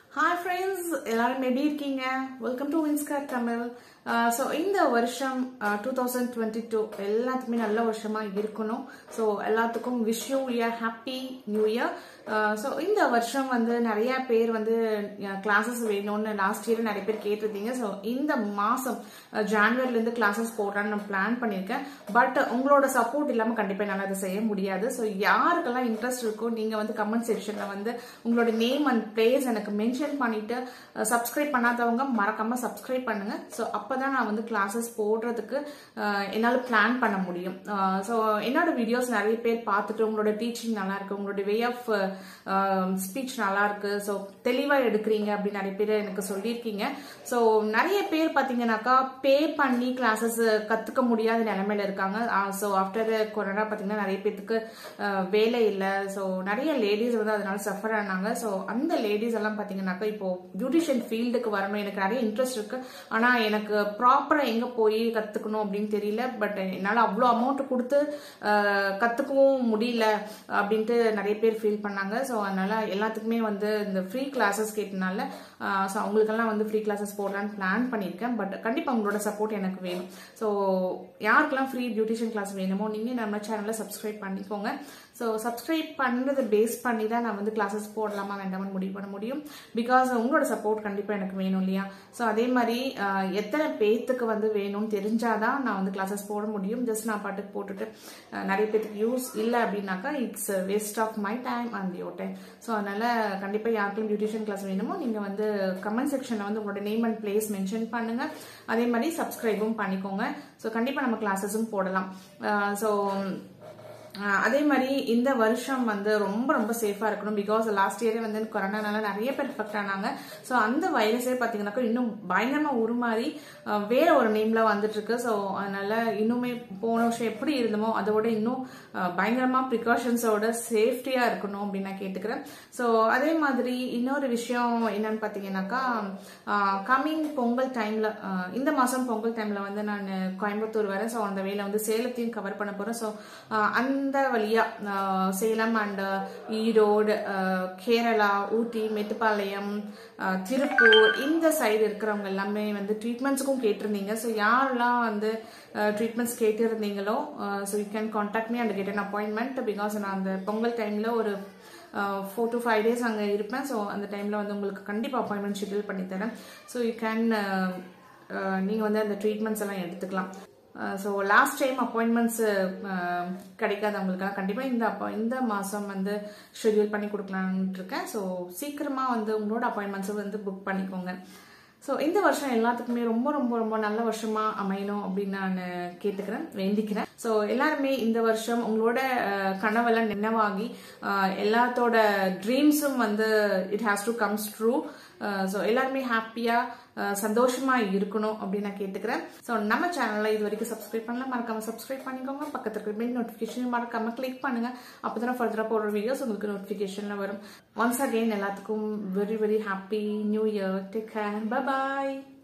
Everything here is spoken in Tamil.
ஹாய் ஃப்ரெண்ட்ஸ் எல்லாரும் எப்படி இருக்கீங்க வெல்கம் டு வின்ஸ்கார் தமிழ் ஸோ இந்த வருஷம் டூ தௌசண்ட் டுவெண்ட்டி டூ எல்லாத்துக்குமே நல்ல வருஷமா இருக்கணும் ஸோ எல்லாத்துக்கும் wish you year happy new year so இந்த வருஷம் வந்து நிறைய பேர் வந்து கிளாஸஸ் வேணும்னு லாஸ்ட் இயர் நிறைய பேர் கேட்டிருந்தீங்க ஸோ இந்த மாதம் ஜான்வரிலேருந்து கிளாஸஸ் போடுறான்னு நான் பிளான் பண்ணியிருக்கேன் பட் உங்களோட சப்போர்ட் இல்லாமல் கண்டிப்பாக என்னால் அதை செய்ய முடியாது ஸோ யாருக்கெல்லாம் இன்ட்ரெஸ்ட் இருக்கோ நீங்கள் வந்து கமெண்ட் செக்ஷனில் வந்து உங்களோட நேம் அண்ட் பிளேஸ் எனக்கு மென்ஷன் பண்ணிட்டு சப்ஸ்கிரைப் பண்ணாதவங்க மறக்காம சப்ஸ்கிரைப் பண்ணுங்க ஸோ அப்பதான் நான் வந்து கிளாஸஸ் போடுறதுக்கு என்னால் பிளான் பண்ண முடியும் ஸோ என்னோட வீடியோஸ் நிறைய பேர் பார்த்துட்டு உங்களோட டீச்சிங் நல்லா இருக்கு உங்களோட வே ஆஃப் ஸ்பீச் நல்லா இருக்கு ஸோ தெளிவாக எடுக்கிறீங்க அப்படின்னு நிறைய பேர் எனக்கு சொல்லியிருக்கீங்க ஸோ நிறைய பேர் பார்த்தீங்கன்னாக்கா பே பண்ணி கிளாஸஸ் கற்றுக்க முடியாத நிலைமையில இருக்காங்க ஸோ ஆஃப்டர் கொரோனா பார்த்தீங்கன்னா நிறைய பேத்துக்கு வேலை இல்லை ஸோ நிறைய லேடிஸ் வந்து அதனால சஃபர் ஆனாங்க ஸோ அந்த லேடிஸ் எல்லாம் பார்த்தீங்கன்னாக்கா இப்போ பியூட்டிஷியன் ஃபீல்டுக்கு வரணும் எனக்கு நிறைய இன்ட்ரெஸ்ட் இருக்கு ஆனால் எனக்கு ப்ராப்பராக எங்கே போய் கற்றுக்கணும் அப்படின்னு தெரியல பட் என்னால் அவ்வளோ அமௌண்ட் கொடுத்து கற்றுக்கவும் முடியல அப்படின்ட்டு நிறைய பேர் ஃபீல் பண்ணாங்க ஸோ அதனால எல்லாத்துக்குமே வந்து இந்த ஃப்ரீ கிளாஸஸ் கேட்டனால ஸோ அவங்களுக்கெல்லாம் வந்து ஃப்ரீ கிளாஸஸ் போடலான்னு பிளான் பண்ணியிருக்கேன் பட் கண்டிப்பாக உங்களோட சப்போர்ட் எனக்கு வேணும் ஸோ யாருக்கெல்லாம் ஃப்ரீ பியூட்டிஷியன் கிளாஸ் வேணுமோ நீங்கள் நம்ம சேனலில் சப்ஸ்கிரைப் பண்ணிக்கோங்க ஸோ சப்ஸ்கிரைப் பண்ணுறதை பேஸ் பண்ணி தான் நான் வந்து கிளாஸஸ் போடலாமா வேண்டாமான்னு முடிவு பண்ண முடியும் பிகாஸ் உங்களோட சப்போர்ட் கண்டிப்பாக எனக்கு வேணும் இல்லையா ஸோ அதே மாதிரி எத்தனை பேத்துக்கு வந்து வேணும்னு தெரிஞ்சாதான் நான் வந்து கிளாஸஸ் போட முடியும் ஜஸ்ட் நான் பாட்டுக்கு போட்டுட்டு நிறைய பேத்துக்கு யூஸ் இல்லை அப்படின்னாக்கா it's waste of my time and your time so அதனால கண்டிப்பாக யாருக்கும் பியூட்டிஷியன் கிளாஸ் வேணுமோ நீங்கள் வந்து கமெண்ட் செக்ஷனில் வந்து உங்களோட நேம் அண்ட் பிளேஸ் மென்ஷன் பண்ணுங்க அதே மாதிரி சப்ஸ்கிரைபும் பண்ணிக்கோங்க ஸோ கண்டிப்பாக நம்ம கிளாஸஸும் போடலாம் ஸோ அதே மாதிரி இந்த வருஷம் வந்து ரொம்ப ரொம்ப சேஃபாக இருக்கணும் பிகாஸ் லாஸ்ட் இயரே வந்து கொரோனானால நிறைய பேர் எஃபெக்ட் ஆனாங்க ஸோ அந்த வைரஸே பார்த்தீங்கன்னாக்கா இன்னும் பயங்கரமாக உருமாறி வேற ஒரு நேம்ல வந்துட்டு இருக்கு ஸோ அதனால இன்னுமே போன வருஷம் எப்படி இருந்தமோ அதோட இன்னும் பயங்கரமாக ப்ரிகாஷன்ஸோட சேஃப்டியாக இருக்கணும் அப்படின்னு நான் கேட்டுக்கிறேன் ஸோ அதே மாதிரி இன்னொரு விஷயம் என்னன்னு பார்த்தீங்கன்னாக்கா கம்மிங் பொங்கல் டைம்ல இந்த மாதம் பொங்கல் டைம்ல வந்து நான் கோயம்புத்தூர் வரேன் ஸோ அந்த வேலை வந்து சேலத்தையும் கவர் பண்ண போகிறேன் ஸோ அந்த வழியா சேலம் அண்ட் ஈரோடு கேரளா ஊட்டி மெட்டுப்பாளையம் திருப்பூர் இந்த சைடு இருக்கிறவங்க எல்லாமே வந்து ட்ரீட்மெண்ட்ஸுக்கும் கேட்டிருந்தீங்க ஸோ யாரெல்லாம் வந்து ட்ரீட்மெண்ட்ஸ் கேட்டிருந்தீங்களோ so you can contact me and get an appointment because நான் அந்த பொங்கல் டைமில் ஒரு ஃபோர் டு ஃபைவ் டேஸ் அங்கே இருப்பேன் ஸோ அந்த டைமில் வந்து உங்களுக்கு கண்டிப்பாக அப்பாயின்மெண்ட் ஷெட்யூல் பண்ணி தரேன் ஸோ யூ கேன் நீங்கள் வந்து அந்த ட்ரீட்மெண்ட்ஸ் எல்லாம் எடுத்துக்கலாம் ஸோ லாஸ்ட் டைம் அப்பாயின்மெண்ட்ஸ் கிடைக்காதவங்களுக்கெல்லாம் கண்டிப்பாக இந்த அப்போ இந்த மாதம் வந்து ஷெட்யூல் பண்ணி கொடுக்கலான்ட்டு இருக்கேன் ஸோ சீக்கிரமாக வந்து உங்களோட அப்பாயின்மெண்ட்ஸை வந்து புக் பண்ணிக்கோங்க ஸோ இந்த வருஷம் எல்லாத்துக்குமே ரொம்ப ரொம்ப ரொம்ப நல்ல வருஷமா அமையணும் அப்படின்னு நான் கேட்டுக்கிறேன் வேண்டிக்கிறேன் ஸோ எல்லாருமே இந்த வருஷம் உங்களோட கனவெல்லாம் நினைவாகி எல்லாத்தோட ட்ரீம்ஸும் வந்து it has to comes true so எல்லாருமே ஹாப்பியாக சந்தோஷமா இருக்கணும் அப்படின்னு நான் கேட்டுக்கிறேன் ஸோ நம்ம சேனலில் இது வரைக்கும் சப்ஸ்கிரைப் பண்ணலாம் மறக்காம சப்ஸ்கிரைப் பண்ணிக்கோங்க பக்கத்தில் இருக்கிற பெல் நோட்டிஃபிகேஷன் மறக்காம கிளிக் பண்ணுங்க அப்போ தான் ஃபர்தராக போடுற வீடியோஸ் உங்களுக்கு நோட்டிஃபிகேஷனில் வரும் ஒன்ஸ் அகெயின் எல்லாத்துக்கும் very very happy new year take care பாய்